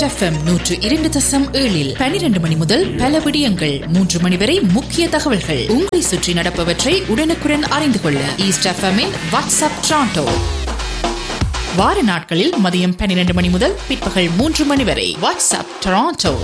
east FM நூற்று இரண்டு தசம் ஏழில் பனிரெண்டு மணி முதல் பல விடயங்கள் மூன்று மணி வரை முக்கிய தகவல்கள் உங்களை சுற்றி நடப்பவற்றை உடனுக்குடன் அறிந்து கொள்ள ஈஸ்ட் எஃப்எம்மின் வாட்ஸ்அப் ட்ராண்டோ வார நாட்களில் மதியம் பன்னிரண்டு மணி முதல் பிற்பகல் மூன்று மணி வரை வாட்ஸ்அப் டொராண்டோ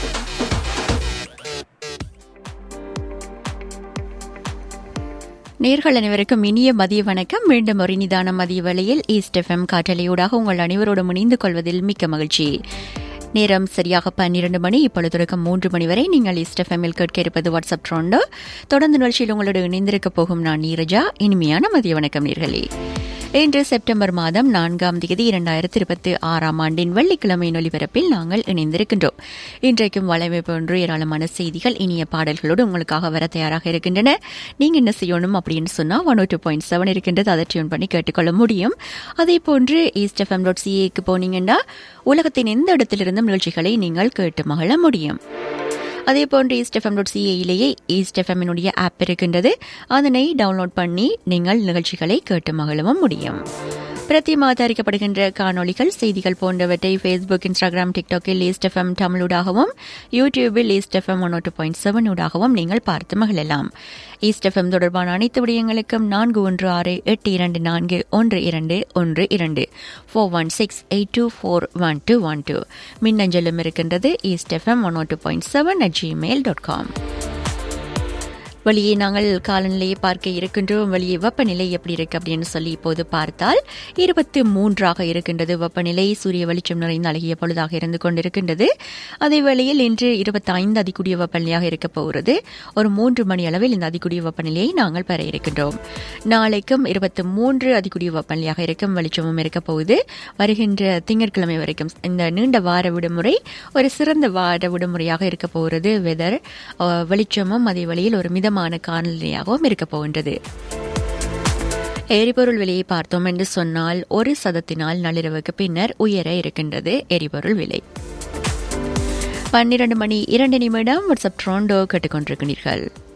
நேர்கள் அனைவருக்கும் இனிய மதிய வணக்கம் மீண்டும் ஒரு நிதான மதிய வேளையில் ஈஸ்ட் எஃப்எம் காற்றலையூடாக உங்கள் அனைவரோடும் இணைந்து கொள்வதில் மிக்க மகிழ்ச்சி நேரம் சரியாக பன்னிரண்டு மணி இப்பொழுது மூன்று மணி வரை நீங்கள் ஈஸ்ட் எஃப்எம்மில் கேட்க இருப்பது வாட்ஸ்அப் ட்ரோண்டோ தொடர்ந்து நிகழ்ச்சியில் உங்களோடு இணைந்திருக்க போகும் நான் நீரஜா இனிமையான மதிய வணக்கம் நேர்களே இன்று செப்டம்பர் மாதம் நான்காம் தேதி இரண்டாயிரத்தி இருபத்தி ஆறாம் ஆண்டின் வெள்ளிக்கிழமை ஒலிபரப்பில் நாங்கள் இணைந்திருக்கின்றோம் இன்றைக்கும் வளமை போன்று ஏராளமான செய்திகள் இனிய பாடல்களோடு உங்களுக்காக வர தயாராக இருக்கின்றன நீங்க என்ன செய்யணும் அப்படின்னு சொன்னா ஒன் டூ பாயிண்ட் செவன் இருக்கின்றது அதை டியூன் பண்ணி கேட்டுக்கொள்ள முடியும் அதே போன்று ஈஸ்ட் எஃப்எம் டாட் சிஏக்கு போனீங்கன்னா உலகத்தின் எந்த இடத்திலிருந்தும் நிகழ்ச்சிகளை நீங்கள் கேட்டு மகிழ முடியும் அதே போன்று ஈஸ்ட் எஃப்எம் டாட் சிஏயிலேயே ஈஸ்ட் எஃப்எம்மினுடைய ஆப் இருக்கின்றது அதனை டவுன்லோட் பண்ணி நீங்கள் நிகழ்ச்சிகளை கேட்டு மகிழவும் முடியும் பிரதி மாதரிக்கப்படுகின்ற காணொலிகள் செய்திகள் போன்றவற்றை ஃபேஸ்புக் இன்ஸ்டாகிராம் டிக்டாக்கில் ஈஸ்ட் எஃப்எம் தமிழூடாகவும் யூடியூபில் East FM one two point seven ஊடாகவும் நீங்கள் பார்த்து மகிழலாம் ஈஸ்ட் எஃப்எம் தொடர்பான அனைத்து விடயங்களுக்கும் நான்கு ஒன்று ஆறு எட்டு இரண்டு நான்கு ஒன்று இரண்டு ஒன்று இரண்டு four one six eight two four one two one two மின்னஞ்சலும் இருக்கின்றது East FM one two point seven at Gmail dot com வெளியே நாங்கள் காலநிலையை பார்க்க இருக்கின்றோம் வெளியே வெப்பநிலை எப்படி இருக்கு அப்படின்னு சொல்லி இப்போது பார்த்தால் இருபத்தி மூன்றாக இருக்கின்றது வெப்பநிலை சூரிய வெளிச்சம் நிறைந்த அழகிய பொழுதாக இருந்து கொண்டிருக்கின்றது அதே வேளையில் இன்று இருபத்தி ஐந்து அதிகூடிய வெப்பநிலையாக இருக்க போகிறது ஒரு மூன்று மணி அளவில் இந்த அதிகூடிய வெப்பநிலையை நாங்கள் பெற இருக்கின்றோம் நாளைக்கும் இருபத்தி மூன்று அதிகூடிய வெப்பநிலையாக இருக்கும் வெளிச்சமும் இருக்க போகுது வருகின்ற திங்கட்கிழமை வரைக்கும் இந்த நீண்ட வார விடுமுறை ஒரு சிறந்த வார விடுமுறையாக இருக்க போகிறது வெதர் வெளிச்சமும் அதே வழியில் ஒரு மிதமான மிதமான காலநிலையாகவும் இருக்க போகின்றது எரிபொருள் விலையை பார்த்தோம் என்று சொன்னால் ஒரு சதத்தினால் நள்ளிரவுக்கு பின்னர் உயர இருக்கின்றது எரிபொருள் விலை பன்னிரண்டு மணி இரண்டு நிமிடம் வாட்ஸ்அப் ட்ரோண்டோ கேட்டுக்கொண்டிருக்கிறீர்கள்